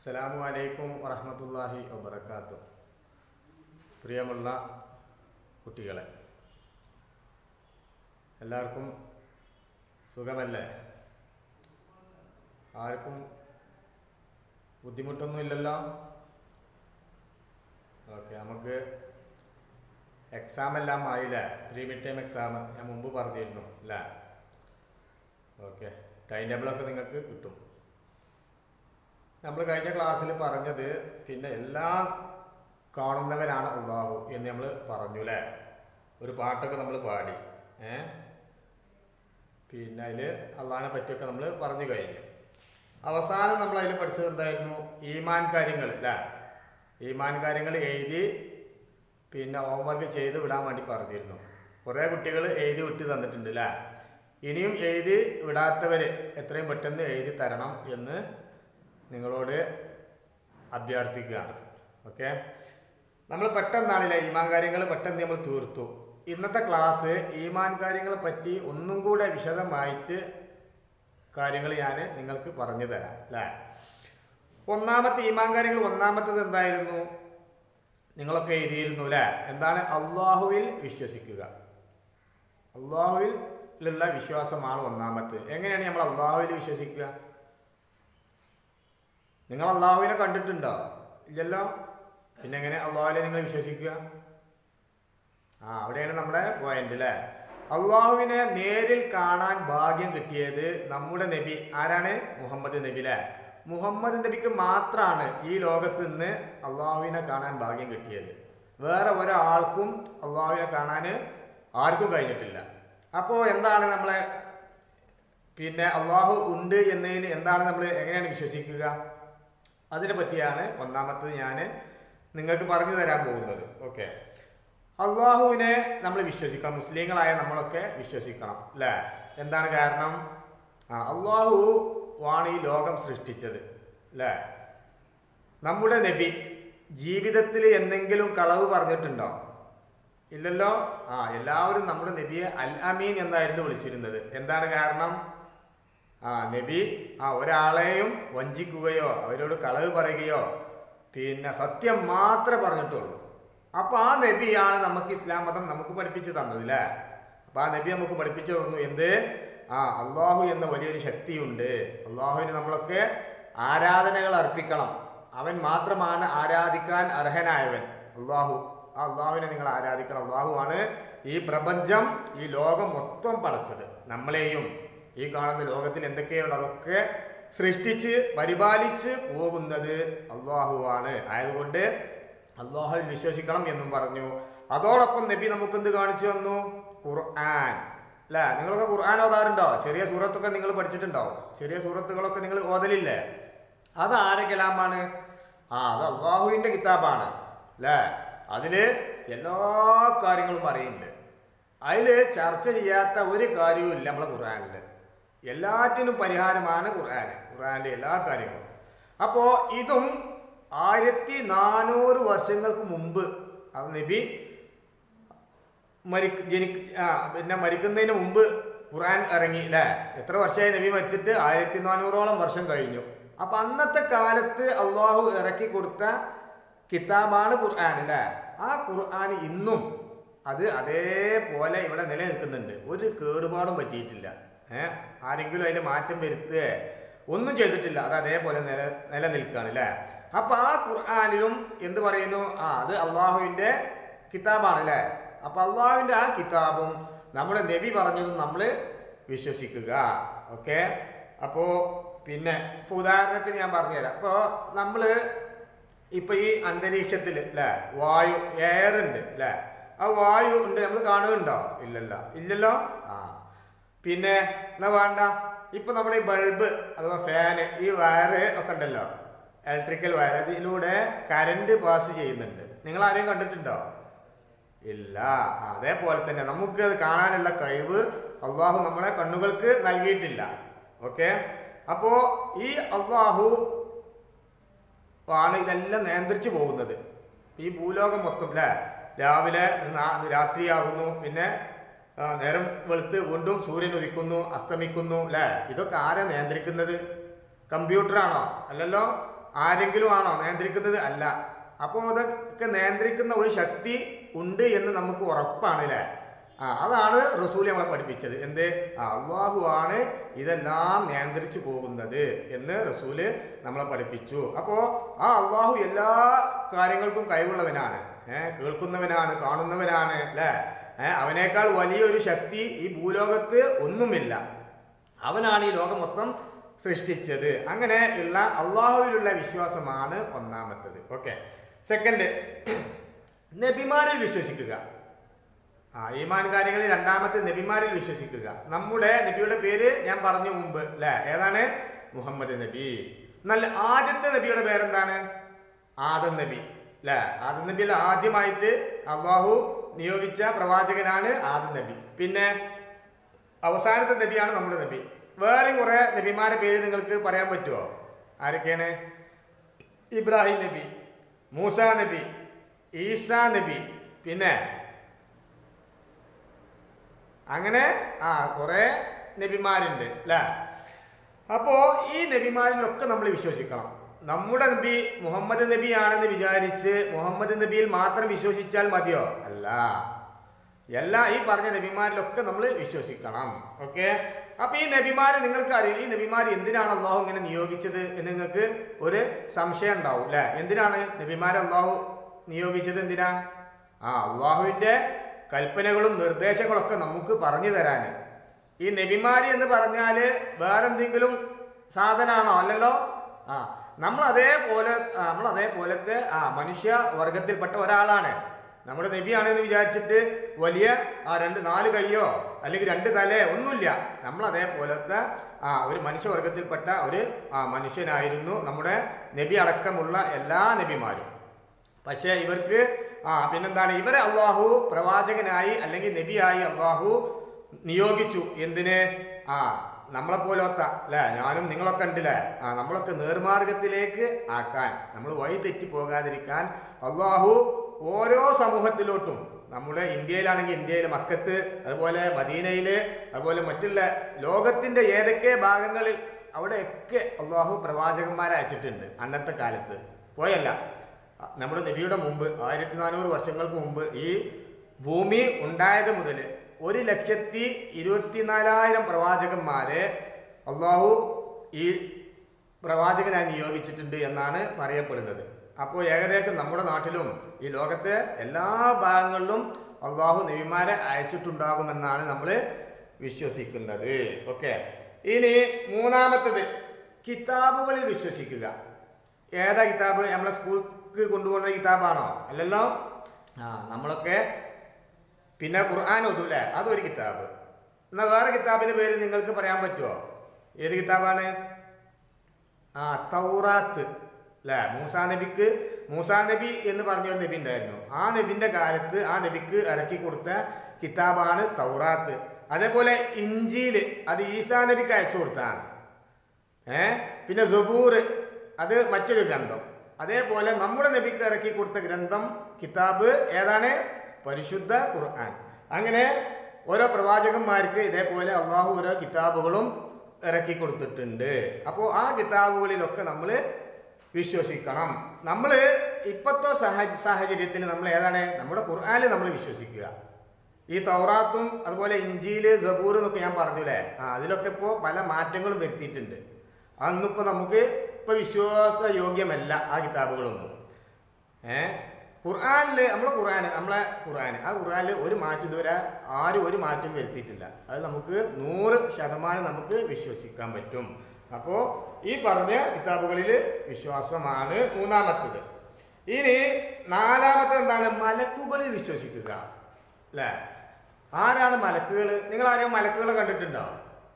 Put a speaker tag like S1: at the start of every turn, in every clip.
S1: അസ്സലാമു അലൈക്കും വറഹമത്തല്ലാഹി വബർക്കാത്തു പ്രിയമുള്ള കുട്ടികളെ എല്ലാവർക്കും സുഖമല്ലേ ആർക്കും ബുദ്ധിമുട്ടൊന്നുമില്ലല്ലോ ഓക്കെ നമുക്ക് എക്സാം എല്ലാം ആയില്ലേ പ്രീ മിഡ് ടൈം എക്സാം ഞാൻ മുമ്പ് പറഞ്ഞിരുന്നു അല്ലേ ഓക്കെ ടൈം ടേബിളൊക്കെ നിങ്ങൾക്ക് കിട്ടും നമ്മൾ കഴിഞ്ഞ ക്ലാസ്സിൽ പറഞ്ഞത് പിന്നെ എല്ലാം കാണുന്നവനാണ് അള്ളാഹു എന്ന് നമ്മൾ പറഞ്ഞു അല്ലേ ഒരു പാട്ടൊക്കെ നമ്മൾ പാടി ഏ പിന്നെ അതിൽ അള്ളാഹിനെ പറ്റിയൊക്കെ നമ്മൾ പറഞ്ഞു കഴിഞ്ഞു അവസാനം നമ്മൾ അതിൽ പഠിച്ചത് എന്തായിരുന്നു ഈമാൻ കാര്യങ്ങൾ അല്ലേ ഈമാൻ കാര്യങ്ങൾ എഴുതി പിന്നെ ഹോംവർക്ക് ചെയ്ത് വിടാൻ വേണ്ടി പറഞ്ഞിരുന്നു കുറേ കുട്ടികൾ എഴുതി വിട്ട് തന്നിട്ടുണ്ട് അല്ലേ ഇനിയും എഴുതി വിടാത്തവർ എത്രയും പെട്ടെന്ന് എഴുതി തരണം എന്ന് നിങ്ങളോട് അഭ്യർത്ഥിക്കുകയാണ് ഓക്കെ നമ്മൾ പെട്ടെന്നാണില്ലേ ഈമാൻ കാര്യങ്ങൾ പെട്ടെന്ന് നമ്മൾ തീർത്തു ഇന്നത്തെ ക്ലാസ് ഈമാൻ കാര്യങ്ങളെ പറ്റി ഒന്നും കൂടെ വിശദമായിട്ട് കാര്യങ്ങൾ ഞാൻ നിങ്ങൾക്ക് പറഞ്ഞു തരാം അല്ലേ ഒന്നാമത്തെ ഈമാൻ കാര്യങ്ങൾ ഒന്നാമത്തത് എന്തായിരുന്നു നിങ്ങളൊക്കെ എഴുതിയിരുന്നു അല്ലേ എന്താണ് അള്ളാഹുവിൽ വിശ്വസിക്കുക അള്ളാഹുവിലുള്ള വിശ്വാസമാണ് ഒന്നാമത്തെ എങ്ങനെയാണ് നമ്മൾ അള്ളാഹുവിൽ വിശ്വസിക്കുക നിങ്ങൾ അള്ളാഹുവിനെ കണ്ടിട്ടുണ്ടോ ഇല്ലല്ലോ പിന്നെ എങ്ങനെ അള്ളാഹുവിനെ നിങ്ങൾ വിശ്വസിക്കുക ആ അവിടെയാണ് നമ്മുടെ പോയിന്റ് അല്ലേ അള്ളാഹുവിനെ നേരിൽ കാണാൻ ഭാഗ്യം കിട്ടിയത് നമ്മുടെ നബി ആരാണ് മുഹമ്മദ് നബി അല്ലേ മുഹമ്മദ് നബിക്ക് മാത്രമാണ് ഈ ലോകത്ത് നിന്ന് അള്ളാഹുവിനെ കാണാൻ ഭാഗ്യം കിട്ടിയത് വേറെ ഒരാൾക്കും അള്ളാഹുവിനെ കാണാൻ ആർക്കും കഴിഞ്ഞിട്ടില്ല അപ്പോൾ എന്താണ് നമ്മളെ പിന്നെ അള്ളാഹു ഉണ്ട് എന്നതിന് എന്താണ് നമ്മൾ എങ്ങനെയാണ് വിശ്വസിക്കുക അതിനെ പറ്റിയാണ് ഒന്നാമത്തത് ഞാൻ നിങ്ങൾക്ക് പറഞ്ഞു തരാൻ പോകുന്നത് ഓക്കെ അള്ളാഹുവിനെ നമ്മൾ വിശ്വസിക്കണം മുസ്ലിങ്ങളായ നമ്മളൊക്കെ വിശ്വസിക്കണം അല്ലേ എന്താണ് കാരണം ആ അള്ളാഹു ആണ് ഈ ലോകം സൃഷ്ടിച്ചത് അല്ലേ നമ്മുടെ നബി ജീവിതത്തിൽ എന്തെങ്കിലും കളവ് പറഞ്ഞിട്ടുണ്ടോ ഇല്ലല്ലോ ആ എല്ലാവരും നമ്മുടെ നബിയെ അൽ അമീൻ എന്നായിരുന്നു വിളിച്ചിരുന്നത് എന്താണ് കാരണം ആ നബി ആ ഒരാളെയും വഞ്ചിക്കുകയോ അവരോട് കളവ് പറയുകയോ പിന്നെ സത്യം മാത്രമേ പറഞ്ഞിട്ടുള്ളൂ അപ്പൊ ആ നബിയാണ് നമുക്ക് ഇസ്ലാം മതം നമുക്ക് പഠിപ്പിച്ചു തന്നത് അല്ലേ അപ്പൊ ആ നബി നമുക്ക് പഠിപ്പിച്ചു തന്നു എന്ത് ആ അള്ളാഹു എന്ന വലിയൊരു ശക്തിയുണ്ട് അള്ളാഹുവിന് നമ്മളൊക്കെ ആരാധനകൾ അർപ്പിക്കണം അവൻ മാത്രമാണ് ആരാധിക്കാൻ അർഹനായവൻ അള്ളാഹു ആ അള്ളാഹുവിനെ നിങ്ങൾ ആരാധിക്കണം അള്ളാഹു ആണ് ഈ പ്രപഞ്ചം ഈ ലോകം മൊത്തം പടച്ചത് നമ്മളെയും ഈ കാണുന്ന ലോകത്തിൽ എന്തൊക്കെയുണ്ട് അതൊക്കെ സൃഷ്ടിച്ച് പരിപാലിച്ച് പോകുന്നത് അള്ളാഹുവാണ് ആയതുകൊണ്ട് അള്ളാഹുവിൽ വിശ്വസിക്കണം എന്നും പറഞ്ഞു അതോടൊപ്പം നബി നമുക്ക് എന്ത് കാണിച്ചു തന്നു ഖുർആൻ അല്ലേ നിങ്ങളൊക്കെ ഖുർആൻ ഓതാറുണ്ടോ ചെറിയ സൂറത്തൊക്കെ നിങ്ങൾ പഠിച്ചിട്ടുണ്ടോ ചെറിയ സൂറത്തുകളൊക്കെ നിങ്ങൾ ഓതലില്ലേ അത് ആരെ കലാമാണ് ആ അത് അള്ളാഹുവിന്റെ കിതാബാണ് അല്ലേ അതില് എല്ലാ കാര്യങ്ങളും പറയുന്നുണ്ട് അതില് ചർച്ച ചെയ്യാത്ത ഒരു കാര്യവും ഇല്ല നമ്മളെ ഖുർആനില് എല്ലാറ്റിനും പരിഹാരമാണ് ഖുർആൻ ഖുർആനിലെ എല്ലാ കാര്യങ്ങളും അപ്പോ ഇതും ആയിരത്തി നാനൂറ് വർഷങ്ങൾക്ക് മുമ്പ് അത് നബി മരി ജനിക്ക് ആ പിന്നെ മരിക്കുന്നതിന് മുമ്പ് ഖുർആൻ ഇറങ്ങി അല്ലേ എത്ര വർഷമായി നബി മരിച്ചിട്ട് ആയിരത്തി നാനൂറോളം വർഷം കഴിഞ്ഞു അപ്പൊ അന്നത്തെ കാലത്ത് അള്ളാഹു ഇറക്കി കൊടുത്ത കിതാബാണ് ഖുർആൻ അല്ലേ ആ ഖുർആൻ ഇന്നും അത് അതേപോലെ ഇവിടെ നിലനിൽക്കുന്നുണ്ട് ഒരു കേടുപാടും പറ്റിയിട്ടില്ല ഏഹ് ആരെങ്കിലും അതിന്റെ മാറ്റം വരുത്തുക ഒന്നും ചെയ്തിട്ടില്ല അത് അതേപോലെ നില നിലനിൽക്കുകയാണ് അല്ലേ അപ്പൊ ആ ഖുർആാനിലും എന്ത് പറയുന്നു ആ അത് അള്ളാഹുവിന്റെ കിതാബാണ് അല്ലേ അപ്പൊ അള്ളാഹുവിന്റെ ആ കിതാബും നമ്മുടെ നബി പറഞ്ഞതും നമ്മൾ വിശ്വസിക്കുക ഓക്കെ അപ്പോ പിന്നെ ഇപ്പൊ ഉദാഹരണത്തിന് ഞാൻ പറഞ്ഞുതരാം അപ്പോ നമ്മള് ഇപ്പൊ ഈ അന്തരീക്ഷത്തിൽ അല്ലെ വായു എയർ ഉണ്ട് അല്ലെ ആ വായു ഉണ്ട് നമ്മൾ കാണുന്നുണ്ടോ ഇല്ലല്ലോ ഇല്ലല്ലോ ആ പിന്നെ എന്നാ വേണ്ട ഇപ്പൊ നമ്മുടെ ഈ ബൾബ് അഥവാ ഫാന് ഈ വയറ് ഒക്കെ ഉണ്ടല്ലോ ഇലക്ട്രിക്കൽ വയർ അതിലൂടെ കറണ്ട് പാസ് ചെയ്യുന്നുണ്ട് നിങ്ങൾ ആരെയും കണ്ടിട്ടുണ്ടോ ഇല്ല അതേപോലെ തന്നെ നമുക്ക് അത് കാണാനുള്ള കഴിവ് അള്ളാഹു നമ്മളെ കണ്ണുകൾക്ക് നൽകിയിട്ടില്ല ഓക്കെ അപ്പോ ഈ അള്ളാഹു ആണ് ഇതെല്ലാം നിയന്ത്രിച്ചു പോകുന്നത് ഈ ഭൂലോകം മൊത്തം അല്ലേ രാവിലെ നാ- രാത്രിയാകുന്നു പിന്നെ ആ, നേരം വെളുത്ത് വീണ്ടും സൂര്യൻ ഉദിക്കുന്നു അസ്തമിക്കുന്നു അല്ലേ ഇതൊക്കെ ആരാ നിയന്ത്രിക്കുന്നത് കമ്പ്യൂട്ടറാണോ അല്ലല്ലോ ആരെങ്കിലും ആണോ നിയന്ത്രിക്കുന്നത് അല്ല അപ്പോൾ അതൊക്കെ നിയന്ത്രിക്കുന്ന ഒരു ശക്തി ഉണ്ട് എന്ന് നമുക്ക് ഉറപ്പാണ് അല്ലേ ആ അതാണ് റസൂൽ നമ്മളെ പഠിപ്പിച്ചത് എന്ത് ആ അള്ളാഹു ആണ് ഇതെല്ലാം നിയന്ത്രിച്ചു പോകുന്നത് എന്ന് റസൂല് നമ്മളെ പഠിപ്പിച്ചു അപ്പോൾ ആ അള്ളാഹു എല്ലാ കാര്യങ്ങൾക്കും കഴിവുള്ളവനാണ് ഏഹ് കേൾക്കുന്നവനാണ് കാണുന്നവനാണ് അല്ലേ ഏഹ് അവനേക്കാൾ വലിയൊരു ശക്തി ഈ ഭൂലോകത്ത് ഒന്നുമില്ല അവനാണ് ഈ ലോകം മൊത്തം സൃഷ്ടിച്ചത് അങ്ങനെ ഉള്ള അള്ളാഹുവിലുള്ള വിശ്വാസമാണ് ഒന്നാമത്തത് ഓക്കെ സെക്കൻഡ് നബിമാരിൽ വിശ്വസിക്കുക ആ ഈമാൻ കാര്യങ്ങളിൽ രണ്ടാമത്തെ നബിമാരിൽ വിശ്വസിക്കുക നമ്മുടെ നബിയുടെ പേര് ഞാൻ പറഞ്ഞു മുമ്പ് അല്ലെ ഏതാണ് മുഹമ്മദ് നബി നല്ല ആദ്യത്തെ നബിയുടെ പേരെന്താണ് ആദം നബി അല്ലെ ആദം നബിയിൽ ആദ്യമായിട്ട് അള്ളാഹു നിയോഗിച്ച പ്രവാചകനാണ് ആദം നബി പിന്നെ അവസാനത്തെ നബിയാണ് നമ്മുടെ നബി വേറെ കുറെ നബിമാരുടെ പേര് നിങ്ങൾക്ക് പറയാൻ പറ്റുമോ ആരൊക്കെയാണ് ഇബ്രാഹിം നബി മൂസ നബി ഈസാ നബി പിന്നെ അങ്ങനെ ആ കുറെ നബിമാരുണ്ട് അല്ലേ അപ്പോ ഈ നബിമാരിലൊക്കെ നമ്മൾ വിശ്വസിക്കണം നമ്മുടെ നബി മുഹമ്മദ് നബി ആണെന്ന് വിചാരിച്ച് മുഹമ്മദ് നബിയിൽ മാത്രം വിശ്വസിച്ചാൽ മതിയോ അല്ല എല്ലാ ഈ പറഞ്ഞ നബിമാരിലൊക്കെ നമ്മൾ വിശ്വസിക്കണം ഓക്കെ അപ്പൊ ഈ നബിമാരെ നിങ്ങൾക്ക് അറിയാം ഈ നബിമാർ എന്തിനാണ് അള്ളാഹു ഇങ്ങനെ നിയോഗിച്ചത് എന്ന് നിങ്ങൾക്ക് ഒരു സംശയം ഉണ്ടാവും അല്ലെ എന്തിനാണ് നബിമാരെ അള്ളാഹു നിയോഗിച്ചത് എന്തിനാ ആ അള്ളാഹുവിന്റെ കൽപ്പനകളും നിർദ്ദേശങ്ങളൊക്കെ നമുക്ക് പറഞ്ഞു തരാന് ഈ നബിമാരി എന്ന് പറഞ്ഞാല് വേറെന്തെങ്കിലും സാധനമാണോ അല്ലല്ലോ ആ നമ്മൾ അതേപോലെ ആ, നമ്മൾ അതേപോലത്തെ ആ മനുഷ്യ വർഗത്തിൽപ്പെട്ട ഒരാളാണ് നമ്മുടെ നബിയാണെന്ന് വിചാരിച്ചിട്ട് വലിയ ആ രണ്ട് നാല് കൈയോ അല്ലെങ്കിൽ രണ്ട് തലയോ ഒന്നുമില്ല നമ്മൾ അതേപോലത്തെ ആ ഒരു മനുഷ്യവർഗത്തിൽപ്പെട്ട ഒരു ആ മനുഷ്യനായിരുന്നു നമ്മുടെ നബി അടക്കമുള്ള എല്ലാ നബിമാരും പക്ഷേ ഇവർക്ക് ആ പിന്നെന്താണ് ഇവരെ അള്ളാഹു പ്രവാചകനായി അല്ലെങ്കിൽ നബിയായി അള്ളാഹു നിയോഗിച്ചു എന്തിന് ആ നമ്മളെ പോലത്ത അല്ലെ ഞാനും നിങ്ങളൊക്കെ ഉണ്ടല്ലേ ആ നമ്മളൊക്കെ നേർമാർഗത്തിലേക്ക് ആക്കാൻ നമ്മൾ വഴി തെറ്റി പോകാതിരിക്കാൻ അള്ളാഹു ഓരോ സമൂഹത്തിലോട്ടും നമ്മുടെ ഇന്ത്യയിലാണെങ്കിൽ ഇന്ത്യയിലെ മക്കത്ത് അതുപോലെ മദീനയില് അതുപോലെ മറ്റുള്ള ലോകത്തിന്റെ ഏതൊക്കെ ഭാഗങ്ങളിൽ അവിടെയൊക്കെ അള്ളാഹു പ്രവാചകന്മാരെ അയച്ചിട്ടുണ്ട് അന്നത്തെ കാലത്ത് പോയല്ല നമ്മുടെ നബിയുടെ മുമ്പ് ആയിരത്തി നാനൂറ് വർഷങ്ങൾക്ക് മുമ്പ് ഈ ഭൂമി ഉണ്ടായത് മുതൽ ഒരു ലക്ഷത്തി ഇരുപത്തിനാലായിരം പ്രവാചകന്മാരെ അള്ളാഹു ഈ പ്രവാചകനായി നിയോഗിച്ചിട്ടുണ്ട് എന്നാണ് പറയപ്പെടുന്നത് അപ്പോൾ ഏകദേശം നമ്മുടെ നാട്ടിലും ഈ ലോകത്തെ എല്ലാ ഭാഗങ്ങളിലും അള്ളാഹു നബിമാരെ അയച്ചിട്ടുണ്ടാകുമെന്നാണ് നമ്മൾ വിശ്വസിക്കുന്നത് ഓക്കെ ഇനി മൂന്നാമത്തത് കിതാബുകളിൽ വിശ്വസിക്കുക ഏതാ കിതാബ് നമ്മളെ സ്കൂൾക്ക് കൊണ്ടുപോകുന്ന കിതാബാണോ അല്ലല്ലോ ആ നമ്മളൊക്കെ പിന്നെ ഖുർആൻ ഒതുല്ലേ അതൊരു കിതാബ് എന്നാ വേറെ കിതാബിന്റെ പേര് നിങ്ങൾക്ക് പറയാൻ പറ്റുമോ ഏത് കിതാബാണ് ആ തൗറാത്ത് അല്ലെ മൂസാ നബിക്ക് മൂസാ നബി എന്ന് പറഞ്ഞൊരു നബി ഉണ്ടായിരുന്നു ആ നബിന്റെ കാലത്ത് ആ നബിക്ക് ഇറക്കി കൊടുത്ത കിതാബാണ് തൗറാത്ത് അതേപോലെ ഇഞ്ചിയില് അത് ഈസാ നബിക്ക് അയച്ചു കൊടുത്താണ് ഏ പിന്നെ സബൂർ അത് മറ്റൊരു ഗ്രന്ഥം അതേപോലെ നമ്മുടെ നബിക്ക് ഇറക്കി കൊടുത്ത ഗ്രന്ഥം കിതാബ് ഏതാണ് പരിശുദ്ധ ഖുർആൻ അങ്ങനെ ഓരോ പ്രവാചകന്മാർക്ക് ഇതേപോലെ അള്ളാഹു ഓരോ കിതാബുകളും ഇറക്കി കൊടുത്തിട്ടുണ്ട് അപ്പോൾ ആ കിതാബുകളിലൊക്കെ നമ്മൾ വിശ്വസിക്കണം നമ്മൾ ഇപ്പോഴത്തെ സാഹച സാഹചര്യത്തിൽ നമ്മൾ ഏതാണ് നമ്മുടെ ഖുർആനിൽ നമ്മൾ വിശ്വസിക്കുക ഈ തൗറാത്തും അതുപോലെ ഇഞ്ചിയില് സബൂർ എന്നൊക്കെ ഞാൻ പറഞ്ഞില്ലേ ആ അതിലൊക്കെ ഇപ്പോൾ പല മാറ്റങ്ങളും വരുത്തിയിട്ടുണ്ട് അന്നിപ്പോൾ നമുക്ക് ഇപ്പൊ വിശ്വാസയോഗ്യമല്ല ആ കിതാബുകളൊന്നും ഏ ഖുർആനില് നമ്മളെ ഖുർആൻ നമ്മളെ ഖുർആൻ ആ ഖുർആനിൽ ഒരു മാറ്റം ഇതുവരെ ആരും ഒരു മാറ്റം വരുത്തിയിട്ടില്ല അത് നമുക്ക് നൂറ് ശതമാനം നമുക്ക് വിശ്വസിക്കാൻ പറ്റും അപ്പോൾ ഈ പറഞ്ഞ കിതാബുകളിൽ വിശ്വാസമാണ് മൂന്നാമത്തത് ഇനി നാലാമത്തത് എന്താണ് മലക്കുകളിൽ വിശ്വസിക്കുക അല്ലേ ആരാണ് മലക്കുകൾ നിങ്ങൾ ആരെയും മലക്കുകളെ കണ്ടിട്ടുണ്ടോ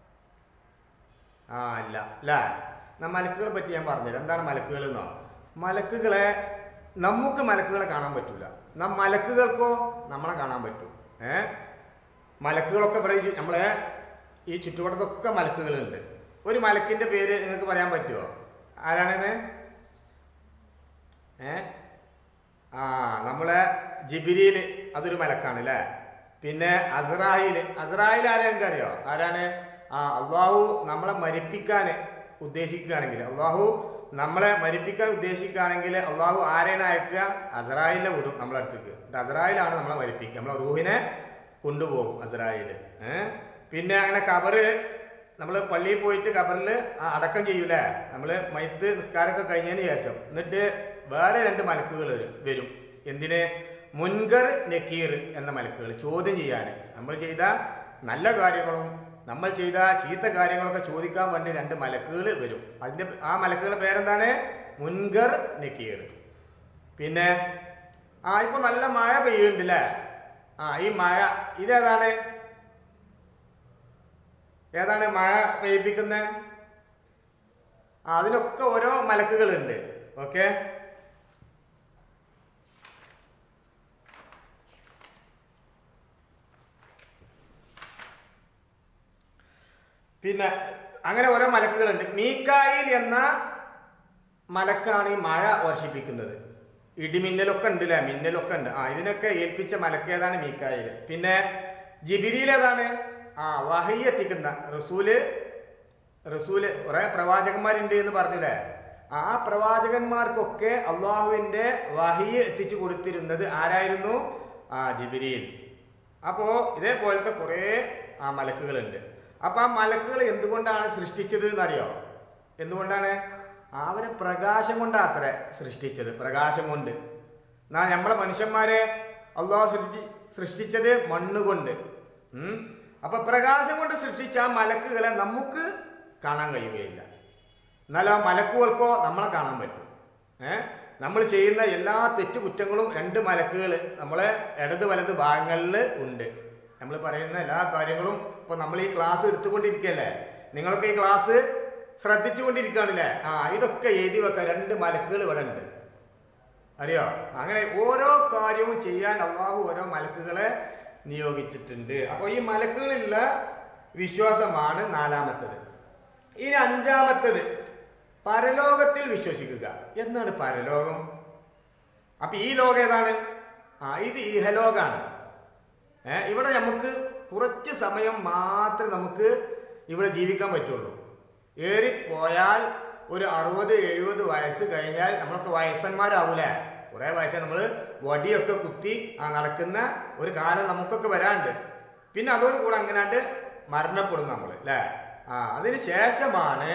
S1: ആ ഇല്ല അല്ലേ എന്നാ മലക്കുകളെ പറ്റി ഞാൻ പറഞ്ഞുതരാം എന്താണ് മലക്കുകൾ എന്നോ മലക്കുകളെ നമുക്ക് മലക്കുകളെ കാണാൻ പറ്റൂല നാം മലക്കുകൾക്കോ നമ്മളെ കാണാൻ പറ്റും ഏ മലക്കുകളൊക്കെ ഇവിടെ ഈ ചു- നമ്മളെ ഈ ചുറ്റുവട്ടത്തൊക്കെ മലക്കുകളുണ്ട് ഒരു മലക്കിന്റെ പേര് നിങ്ങൾക്ക് പറയാൻ പറ്റുമോ ആരാണെന്ന് ഏ ആ നമ്മളെ ജിബിരിയിൽ അതൊരു മലക്കാണ് അല്ലേ പിന്നെ അസ്രാഹിൽ അസ്രാഹിൽ ആരാ നിങ്ങൾക്ക് അറിയോ ആരാണ് ആ അള്ളാഹു നമ്മളെ മരിപ്പിക്കാൻ ഉദ്ദേശിക്കുകയാണെങ്കിൽ അള്ളാഹു നമ്മളെ മരിപ്പിക്കാൻ ഉദ്ദേശിക്കുകയാണെങ്കിൽ അള്ളാഹു ആരെയാണ് അയക്കുക അസറായിലിനെ വിടും നമ്മളെ അടുത്തേക്ക് എന്നിട്ട് അസറായിലാണ് നമ്മളെ മരിപ്പിക്കുക നമ്മളെ റൂഹിനെ കൊണ്ടുപോകും അസറായിൽ ഏഹ് പിന്നെ അങ്ങനെ കബറ് നമ്മൾ പള്ളിയിൽ പോയിട്ട് കബറിൽ അടക്കം ചെയ്യൂലേ നമ്മൾ മൈത്ത് നിസ്കാരമൊക്കെ കഴിഞ്ഞതിന് ശേഷം എന്നിട്ട് വേറെ രണ്ട് മലക്കുകൾ വരും എന്തിന് മുൻകർ നക്കീർ എന്ന മലക്കുകൾ ചോദ്യം ചെയ്യാൻ നമ്മൾ ചെയ്ത നല്ല കാര്യങ്ങളും നമ്മൾ ചെയ്ത ചീത്ത കാര്യങ്ങളൊക്കെ ചോദിക്കാൻ വേണ്ടി രണ്ട് മലക്കുകൾ വരും അതിന്റെ ആ മലക്കുകളുടെ പേരെന്താണ് മുൻകർ നക്കീർ പിന്നെ ആ ഇപ്പൊ നല്ല മഴ പെയ്യുന്നുണ്ടല്ലേ ആ ഈ മഴ ഇതേതാണ് ഏതാണ് മഴ പെയ്യിപ്പിക്കുന്നത് ആ അതിനൊക്കെ ഓരോ മലക്കുകളുണ്ട് ഓക്കെ പിന്നെ അങ്ങനെ ഓരോ മലക്കുകളുണ്ട് മീക്കായിൽ എന്ന മലക്കാണ് ഈ മഴ വർഷിപ്പിക്കുന്നത് ഇടിമിന്നലൊക്കെ ഉണ്ട് അല്ലേ മിന്നലൊക്കെ ഉണ്ട് ആ ഇതിനൊക്കെ ഏൽപ്പിച്ച മലക്ക് ഏതാണ് മീക്കായിൽ പിന്നെ ജിബിരിയിൽ ഏതാണ് ആ വഹി എത്തിക്കുന്ന റസൂല് റസൂല് കുറെ പ്രവാചകന്മാരുണ്ട് എന്ന് പറഞ്ഞില്ലേ ആ പ്രവാചകന്മാർക്കൊക്കെ അള്ളാഹുവിന്റെ വഹി എത്തിച്ചു കൊടുത്തിരുന്നത് ആരായിരുന്നു ആ ജിബിരിയിൽ അപ്പോ ഇതേപോലത്തെ കുറെ ആ മലക്കുകളുണ്ട് അപ്പൊ ആ മലക്കുകൾ എന്തുകൊണ്ടാണ് സൃഷ്ടിച്ചത് എന്നറിയോ എന്തുകൊണ്ടാണ് അവരെ പ്രകാശം കൊണ്ടാണ് അത്ര സൃഷ്ടിച്ചത് പ്രകാശം കൊണ്ട് എന്നാ നമ്മളെ മനുഷ്യന്മാരെ അള്ളാഹു സൃഷ്ടി സൃഷ്ടിച്ചത് മണ്ണ് കൊണ്ട് ഉം. അപ്പൊ പ്രകാശം കൊണ്ട് സൃഷ്ടിച്ച ആ മലക്കുകളെ നമുക്ക് കാണാൻ കഴിയുകയില്ല എന്നാൽ ആ മലക്കുകൾക്കോ നമ്മളെ കാണാൻ പറ്റും ഏഹ് നമ്മൾ ചെയ്യുന്ന എല്ലാ തെറ്റുകുറ്റങ്ങളും രണ്ട് മലക്കുകൾ നമ്മളെ ഇടത് വലത് ഭാഗങ്ങളിൽ ഉണ്ട് നമ്മൾ പറയുന്ന എല്ലാ കാര്യങ്ങളും ഇപ്പൊ നമ്മൾ ഈ ക്ലാസ് എടുത്തുകൊണ്ടിരിക്കുകയല്ലേ നിങ്ങളൊക്കെ ഈ ക്ലാസ് ശ്രദ്ധിച്ചുകൊണ്ടിരിക്കുകയാണല്ലേ ആ ഇതൊക്കെ എഴുതി വെക്കാൻ രണ്ട് മലക്കുകൾ ഇവിടെ ഉണ്ട് അറിയോ അങ്ങനെ ഓരോ കാര്യവും ചെയ്യാൻ അള്ളാഹു ഓരോ മലക്കുകളെ നിയോഗിച്ചിട്ടുണ്ട് അപ്പോൾ ഈ മലക്കുകളിലുള്ള വിശ്വാസമാണ് നാലാമത്തത് ഇനി അഞ്ചാമത്തത് പരലോകത്തിൽ വിശ്വസിക്കുക എന്നാണ് പരലോകം അപ്പൊ ഈ ലോകം ഏതാണ് ആ ഇത് ഇഹലോകാണ് ഏ ഇവിടെ നമുക്ക് കുറച്ച് സമയം മാത്രമേ നമുക്ക് ഇവിടെ ജീവിക്കാൻ പറ്റുള്ളൂ ഏറി പോയാൽ ഒരു അറുപത് എഴുപത് വയസ്സ് കഴിഞ്ഞാൽ നമ്മളൊക്കെ വയസ്സന്മാരാവൂലേ കുറെ വയസ്സ് നമ്മൾ വടിയൊക്കെ കുത്തി ആ നടക്കുന്ന ഒരു കാലം നമുക്കൊക്കെ വരാണ്ട് പിന്നെ അതോടുകൂടെ അങ്ങനാണ്ട് മരണപ്പെടും നമ്മൾ അല്ലേ ആ അതിന് ശേഷമാണ്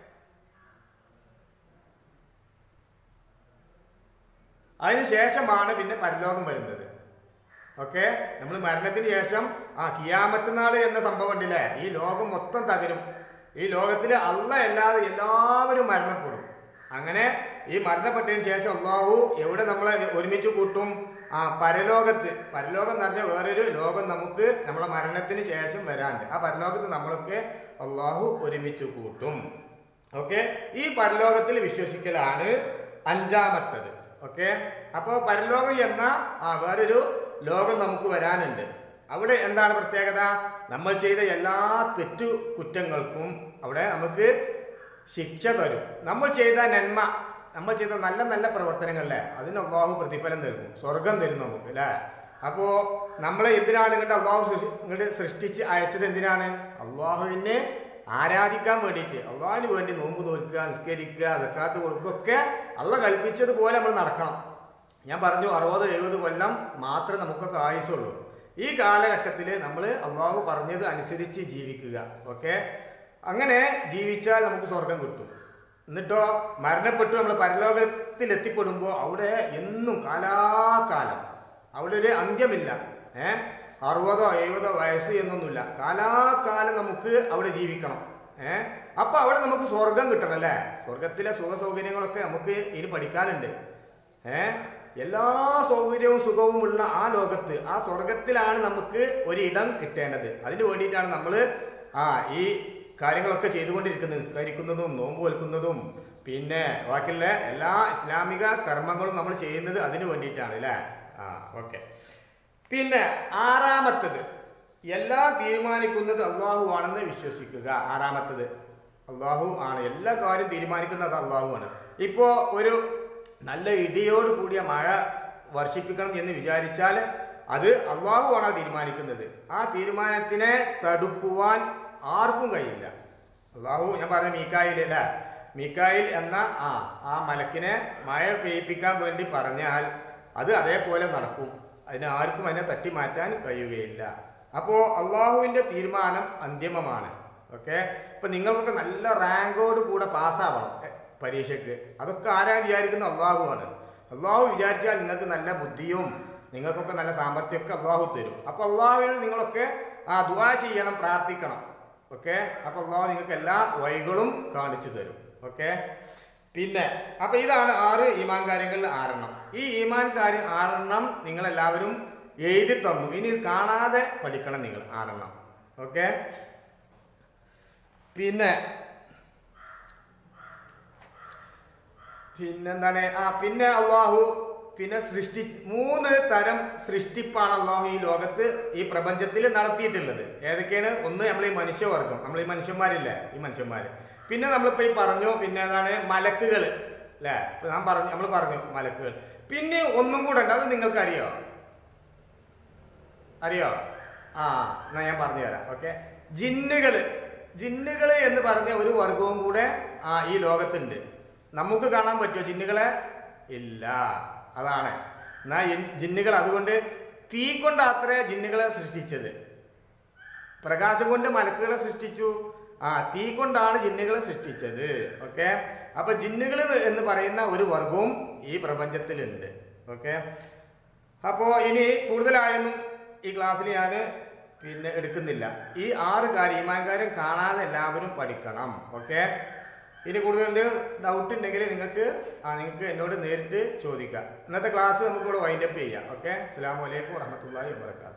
S1: അതിന് ശേഷമാണ് പിന്നെ പരലോകം വരുന്നത് ഓക്കെ നമ്മൾ മരണത്തിന് ശേഷം ആ കിയാമത്ത് നാള് എന്ന സംഭവം ഉണ്ടല്ലേ ഈ ലോകം മൊത്തം തകരും ഈ ലോകത്തിൽ അല്ല അല്ലാതെ എല്ലാവരും മരണപ്പെടും അങ്ങനെ ഈ മരണപ്പെട്ടതിന് ശേഷം അള്ളാഹു എവിടെ നമ്മളെ ഒരുമിച്ച് കൂട്ടും ആ പരലോകത്ത് പരലോകം എന്ന് പറഞ്ഞാൽ വേറൊരു ലോകം നമുക്ക് നമ്മളെ മരണത്തിന് ശേഷം വരാണ്ട് ആ പരലോകത്ത് നമ്മളൊക്കെ അള്ളാഹു ഒരുമിച്ച് കൂട്ടും ഓക്കെ ഈ പരലോകത്തിൽ വിശ്വസിക്കലാണ് അഞ്ചാമത്തത് ഓക്കെ അപ്പോൾ പരലോകം എന്ന ആ വേറൊരു ലോകം നമുക്ക് വരാനുണ്ട് അവിടെ എന്താണ് പ്രത്യേകത നമ്മൾ ചെയ്ത എല്ലാ തെറ്റു കുറ്റങ്ങൾക്കും അവിടെ നമുക്ക് ശിക്ഷ തരും നമ്മൾ ചെയ്ത നന്മ നമ്മൾ ചെയ്ത നല്ല നല്ല പ്രവർത്തനങ്ങളിലെ അതിന് അള്ളാഹു പ്രതിഫലം നൽകും സ്വർഗം തരും നമുക്ക് അല്ലേ അപ്പോ നമ്മളെ എന്തിനാണ് ഇങ്ങോട്ട് അള്ളാഹു സൃഷ്ടി- ഇങ്ങോട്ട് സൃഷ്ടിച്ച് അയച്ചത് എന്തിനാണ് അള്ളാഹുവിനെ ആരാധിക്കാൻ വേണ്ടിയിട്ട് അള്ളാഹിന് വേണ്ടി നോമ്പ് നോൽക്കുക നിസ്കരിക്കുക സക്കാത്ത് കൊടുക്കുക ഒക്കെ അള്ള കൽപ്പിച്ചതുപോലെ നമ്മൾ നടക്കണം ഞാൻ പറഞ്ഞു അറുപത് എഴുപത് കൊല്ലം മാത്രമേ നമുക്കൊക്കെ ആയുസുള്ളൂ ഈ കാലഘട്ടത്തിൽ നമ്മൾ അള്ളാഹു പറഞ്ഞത് അനുസരിച്ച് ജീവിക്കുക ഓക്കെ അങ്ങനെ ജീവിച്ചാൽ നമുക്ക് സ്വർഗം കിട്ടും എന്നിട്ടോ മരണപ്പെട്ടു നമ്മൾ പരലോകത്തിൽ എത്തിപ്പെടുമ്പോൾ അവിടെ എന്നും കാലാകാലം അവിടെ ഒരു അന്ത്യമില്ല ഏ അറുപതോ എഴുപതോ വയസ്സ് എന്നൊന്നുമില്ല കാലാകാലം നമുക്ക് അവിടെ ജീവിക്കണം ഏ അപ്പൊ അവിടെ നമുക്ക് സ്വർഗം കിട്ടണം അല്ലേ സ്വർഗത്തിലെ സുഖ സൗകര്യങ്ങളൊക്കെ നമുക്ക് ഇനി പഠിക്കാനുണ്ട് ഏ എല്ലാ സൗകര്യവും സുഖവും ഉള്ള ആ ലോകത്ത് ആ സ്വർഗത്തിലാണ് നമുക്ക് ഒരു ഇടം കിട്ടേണ്ടത് അതിന് വേണ്ടിയിട്ടാണ് നമ്മൾ ആ ഈ കാര്യങ്ങളൊക്കെ ചെയ്തുകൊണ്ടിരിക്കുന്നത് നിസ്കരിക്കുന്നതും നോമ്പ് വെൽക്കുന്നതും പിന്നെ ബാക്കിയുള്ള എല്ലാ ഇസ്ലാമിക കർമ്മങ്ങളും നമ്മൾ ചെയ്യുന്നത് അതിന് വേണ്ടിയിട്ടാണ് അല്ലേ ആ ഓക്കെ പിന്നെ ആറാമത്തത് എല്ലാം തീരുമാനിക്കുന്നത് അള്ളാഹു ആണെന്ന് വിശ്വസിക്കുക ആറാമത്തത് അള്ളാഹു ആണ് എല്ലാ കാര്യം തീരുമാനിക്കുന്നത് അള്ളാഹു ആണ് ഇപ്പോ ഒരു നല്ല ഇടിയോട് കൂടിയ മഴ വർഷിപ്പിക്കണം എന്ന് വിചാരിച്ചാൽ അത് അള്ളാഹു ആണ് തീരുമാനിക്കുന്നത് ആ തീരുമാനത്തിനെ തടുക്കുവാൻ ആർക്കും കഴിയില്ല അള്ളാഹു ഞാൻ പറഞ്ഞ മീക്കായിലല്ല മിക്കായിൽ എന്ന ആ ആ മലക്കിനെ മഴ പെയ്യിപ്പിക്കാൻ വേണ്ടി പറഞ്ഞാൽ അത് അതേപോലെ നടക്കും അതിന് ആർക്കും അതിനെ തട്ടി മാറ്റാൻ കഴിയുകയില്ല അപ്പോൾ അള്ളാഹുവിൻ്റെ തീരുമാനം അന്തിമമാണ് ഓക്കെ ഇപ്പം നിങ്ങൾക്കൊക്കെ നല്ല റാങ്കോട് കൂടെ പാസ്സാവണം എ, പരീക്ഷയ്ക്ക് അതൊക്കെ ആരാണ് വിചാരിക്കുന്നത് അള്ളാഹുവാണ് അള്ളാഹു വിചാരിച്ചാൽ നിങ്ങൾക്ക് നല്ല ബുദ്ധിയും നിങ്ങൾക്കൊക്കെ നല്ല സാമർഥ്യമൊക്കെ അള്ളാഹു തരും അപ്പോൾ അള്ളാഹുവിന് നിങ്ങളൊക്കെ ആ ദുആ ചെയ്യണം പ്രാർത്ഥിക്കണം ഓക്കെ അപ്പോൾ അള്ളാഹു നിങ്ങൾക്ക് എല്ലാ വഴികളും കാണിച്ചു തരും ഓക്കെ പിന്നെ അപ്പൊ ഇതാണ് ആറ് ഈമാൻ കാര്യങ്ങളിൽ ആറെണ്ണം ഈ ഈമാൻ കാര്യം ആറെണ്ണം നിങ്ങൾ എല്ലാവരും എഴുതി തന്നു ഇനി ഇത് കാണാതെ പഠിക്കണം നിങ്ങൾ ആറെണ്ണം ഓക്കെ പിന്നെ പിന്നെന്താണ് ആ പിന്നെ അള്ളാഹു പിന്നെ സൃഷ്ടി മൂന്ന് തരം സൃഷ്ടിപ്പാണ് അള്ളാഹു ഈ ലോകത്ത് ഈ പ്രപഞ്ചത്തിൽ നടത്തിയിട്ടുള്ളത് ഏതൊക്കെയാണ് ഒന്ന് നമ്മൾ ഈ മനുഷ്യവർഗം നമ്മൾ ഈ മനുഷ്യന്മാരില്ലേ ഈ മനുഷ്യന്മാര് പിന്നെ നമ്മളിപ്പോ ഈ പറഞ്ഞു പിന്നെ ഏതാണ് മലക്കുകൾ അല്ലേ ഇപ്പൊ ഞാൻ പറഞ്ഞു നമ്മൾ പറഞ്ഞു മലക്കുകൾ പിന്നെ ഒന്നും കൂടെ ഉണ്ട് അത് നിങ്ങൾക്ക് അറിയോ അറിയോ ആ എന്നാ ഞാൻ പറഞ്ഞു തരാം ഓക്കെ ജിന്നുകള് ജിന്നുകള് എന്ന് പറഞ്ഞ ഒരു വർഗവും കൂടെ ആ ഈ ലോകത്തുണ്ട് നമുക്ക് കാണാൻ പറ്റുമോ ജിന്നുകളെ ഇല്ല അതാണ് എന്നാ ഈ ജിന്നുകൾ അതുകൊണ്ട് തീ കൊണ്ട് അത്ര ജിന്നുകളെ സൃഷ്ടിച്ചത് പ്രകാശം കൊണ്ട് മലക്കുകളെ സൃഷ്ടിച്ചു ആ തീ കൊണ്ടാണ് ജിന്നുകളെ സൃഷ്ടിച്ചത് ഓക്കെ അപ്പൊ ജിന്നുകൾ എന്ന് പറയുന്ന ഒരു വർഗവും ഈ പ്രപഞ്ചത്തിലുണ്ട് ഓക്കെ അപ്പോൾ ഇനി കൂടുതലായൊന്നും ഈ ക്ലാസ്സിൽ ഞാൻ പിന്നെ എടുക്കുന്നില്ല ഈ ആറ് കാര്യം ഈമാൻ കാര്യം കാണാതെ എല്ലാവരും പഠിക്കണം ഓക്കെ ഇനി കൂടുതൽ എന്തെങ്കിലും ഡൗട്ട് ഉണ്ടെങ്കിൽ നിങ്ങൾക്ക് ആ നിങ്ങൾക്ക് എന്നോട് നേരിട്ട് ചോദിക്കാം ഇന്നത്തെ ക്ലാസ് നമുക്കിവിടെ വൈൻഡപ്പ് ചെയ്യാം ഓക്കെ അസ്സാം വലൈക്കും വറഹമത്തല്ലാഹി വാബർക്കാത്തു